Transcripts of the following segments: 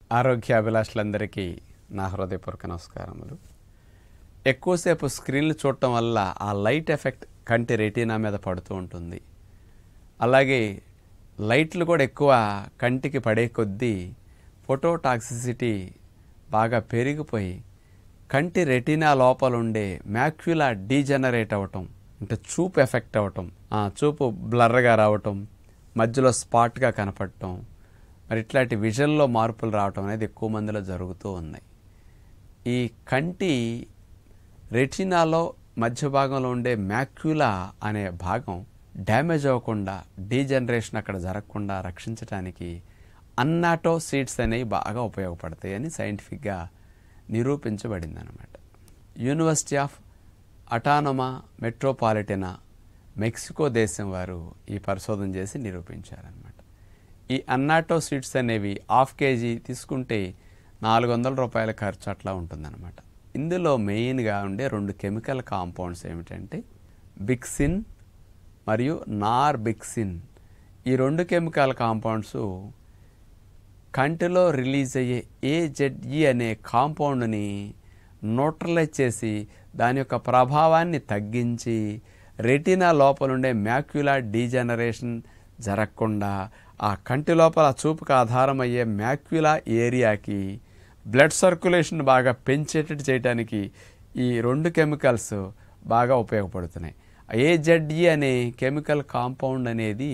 ఆరోగ్యాభిలాషులందరికీ నా హృదయపూర్వక నమస్కారములు ఎక్కువసేపు స్క్రీన్లు చూడటం వల్ల ఆ లైట్ ఎఫెక్ట్ కంటి రెటీనా మీద పడుతూ ఉంటుంది అలాగే లైట్లు కూడా ఎక్కువ కంటికి పడే కొద్దీ ఫోటోటాక్సిసిటీ బాగా పెరిగిపోయి కంటి రెటీనా లోపల ఉండే మ్యాక్యులా డీజనరేట్ అవ్వటం అంటే చూపు ఎఫెక్ట్ అవ్వటం ఆ చూపు బ్లర్గా రావటం మధ్యలో స్పాట్గా కనపడటం మరి ఇట్లాంటి విజన్లో మార్పులు రావటం అనేది ఎక్కువ మందిలో జరుగుతూ ఉన్నాయి ఈ కంటి రెటినాలో మధ్య భాగంలో ఉండే మ్యాక్యులా అనే భాగం డ్యామేజ్ అవ్వకుండా డీజనరేషన్ అక్కడ జరగకుండా రక్షించడానికి అన్నాటో సీడ్స్ అనేవి బాగా ఉపయోగపడతాయి అని సైంటిఫిక్గా నిరూపించబడింది అనమాట university of Autonoma Metropolitana Mexico దేశం వారు ఈ పరిశోధన చేసి నిరూపించారనమాట ఈ అన్నాటో సీడ్స్ అనేవి హాఫ్ కేజీ తీసుకుంటే నాలుగు వందల రూపాయల ఖర్చు అట్లా ఉంటుందన్నమాట ఇందులో మెయిన్గా ఉండే రెండు కెమికల్ కాంపౌండ్స్ ఏమిటంటే బిక్సిన్ మరియు నార్ బిక్సిన్ ఈ రెండు కెమికల్ కాంపౌండ్స్ కంటిలో రిలీజ్ అయ్యే ఏజెడ్ఈ అనే కాంపౌండ్ని న్యూట్రలైజ్ చేసి దాని యొక్క ప్రభావాన్ని తగ్గించి రెటీనా లోపల ఉండే మ్యాక్యులా డీజనరేషన్ జరగకుండా ఆ కంటి లోపల చూపుకు ఆధారం అయ్యే మ్యాక్యులా ఏరియాకి బ్లడ్ సర్క్యులేషన్ బాగా పెంచేటట్టు చేయడానికి ఈ రెండు కెమికల్స్ బాగా ఉపయోగపడుతున్నాయి ఏజెడ్ఈ అనే కెమికల్ కాంపౌండ్ అనేది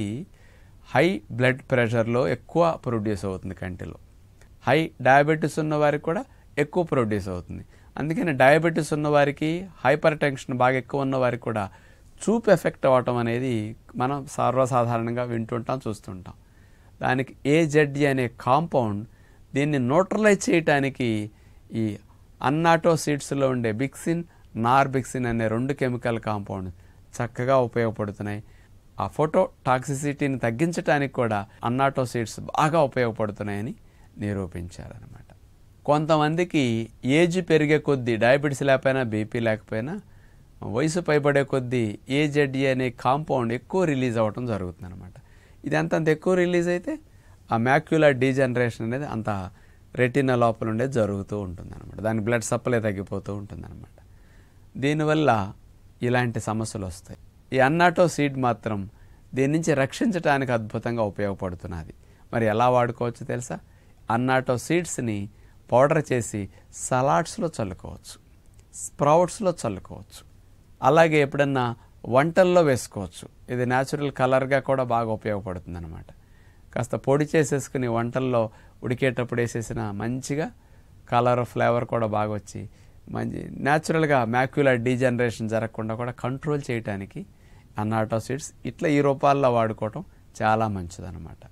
హై బ్లడ్ ప్రెషర్లో ఎక్కువ ప్రొడ్యూస్ అవుతుంది కంటిలో హై డయాబెటీస్ ఉన్న వారికి కూడా ఎక్కువ ప్రొడ్యూస్ అవుతుంది అందుకని డయాబెటీస్ ఉన్న వారికి హైపర్ టెన్షన్ బాగా ఎక్కువ ఉన్న వారికి కూడా చూపు ఎఫెక్ట్ అవ్వటం అనేది మనం సర్వసాధారణంగా వింటుంటాం చూస్తుంటాం దానికి ఏజెడ్ఈ అనే కాంపౌండ్ దీన్ని న్యూట్రలైజ్ చేయటానికి ఈ అన్నాటో సీడ్స్లో ఉండే బిక్సిన్ నార్బిక్సిన్ అనే రెండు కెమికల్ కాంపౌండ్ చక్కగా ఉపయోగపడుతున్నాయి ఆ ఫోటో టాక్సిసిటీని తగ్గించడానికి కూడా అన్నాటో సీడ్స్ బాగా ఉపయోగపడుతున్నాయని నిరూపించారనమాట కొంతమందికి ఏజ్ పెరిగే కొద్దీ డయాబెటీస్ లేకపోయినా బీపీ లేకపోయినా వయసు పైబడే కొద్దీ ఏజెడ్ఈ అనే కాంపౌండ్ ఎక్కువ రిలీజ్ అవ్వటం జరుగుతుంది అనమాట ఇది అంతంత ఎక్కువ రిలీజ్ అయితే ఆ మ్యాక్యులర్ డీజనరేషన్ అనేది అంత రెటినా లోపల ఉండేది జరుగుతూ ఉంటుంది అనమాట దాని బ్లడ్ సప్లై తగ్గిపోతూ ఉంటుంది అనమాట దీనివల్ల ఇలాంటి సమస్యలు వస్తాయి ఈ అన్నాటో సీడ్ మాత్రం దీని నుంచి రక్షించడానికి అద్భుతంగా ఉపయోగపడుతున్నది మరి ఎలా వాడుకోవచ్చు తెలుసా అన్నాటో సీడ్స్ని పౌడర్ చేసి సలాడ్స్లో చల్లుకోవచ్చు స్ప్రౌట్స్లో చల్లుకోవచ్చు అలాగే ఎప్పుడన్నా వంటల్లో వేసుకోవచ్చు ఇది న్యాచురల్ కలర్గా కూడా బాగా ఉపయోగపడుతుంది అనమాట కాస్త పొడి చేసేసుకుని వంటల్లో ఉడికేటప్పుడు వేసేసిన మంచిగా కలర్ ఫ్లేవర్ కూడా బాగా వచ్చి మంచి న్యాచురల్గా మ్యాక్యులర్ డీజనరేషన్ జరగకుండా కూడా కంట్రోల్ చేయడానికి అన్నాటో సీడ్స్ ఇట్లా ఈ రూపాల్లో వాడుకోవటం చాలా మంచిదన్నమాట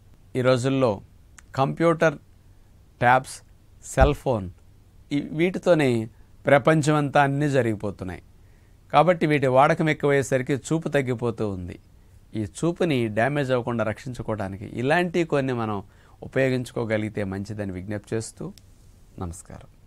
ఈ రోజుల్లో కంప్యూటర్ ట్యాబ్స్ సెల్ ఫోన్ ఈ- వీటితోనే ప్రపంచమంతా అన్నీ జరిగిపోతున్నాయి కాబట్టి వీటి వాడకం ఎక్కువయ్యేసరికి చూపు తగ్గిపోతూ ఉంది ఈ చూపుని డ్యామేజ్ అవ్వకుండా రక్షించుకోవడానికి ఇలాంటి కొన్ని మనం ఉపయోగించుకోగలిగితే మంచిదని విజ్ఞప్తి చేస్తూ నమస్కారం